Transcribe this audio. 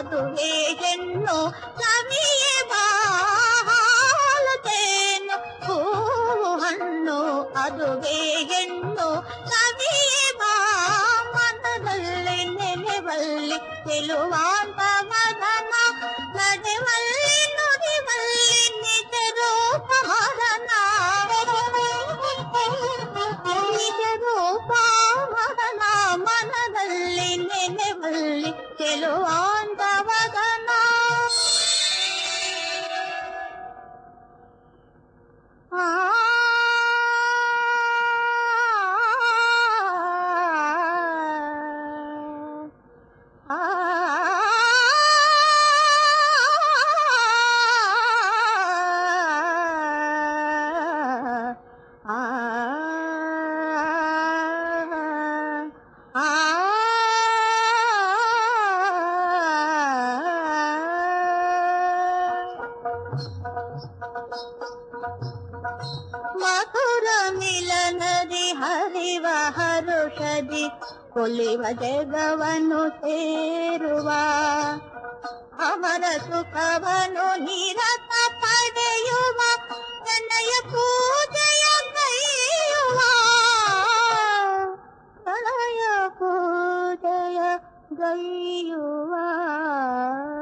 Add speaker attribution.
Speaker 1: ಅದುವೇ ಹೆಣ್ಣು ಸವಿಯೇ ಬಾಲತೇನು ಹೂವು ಹಣ್ಣು ಅದುವೇ ಹೆಣ್ಣು ಸವಿಯೇ ಬಾ ಮನದಲ್ಲಿ ನೆನೆವಲ್ಲಿ ನಿಲುವಾಂತ ಮದನ ನಡೆವಲ್ಲಿ ನುಡಿವಲ್ಲಿ ನಿಜ ರೂಪ ಮದನ ನಿಜ ರೂಪ ಮದನ ಮನದಲ್ಲಿ ನೆನೆವಲ್ಲಿ ಚೆಲುವಾಂತ ವದನ ಆ ಆ ಮಧುರ ಮಿಲನದಿ ಹರಿವ ಹರುಷದಿ ಕೊಲಿವ ಜಗವನ್ನು ಸೇರುವ ಅಮರ ಸುಖವನ್ನು ನಿರತ ಪಡೆಯುವ ಪ್ರಣಯ ಪೂಜೆಯ ಕೈಯುವ ಪ್ರಣಯ ಪೂಜೆಯ ಗೈಯುವ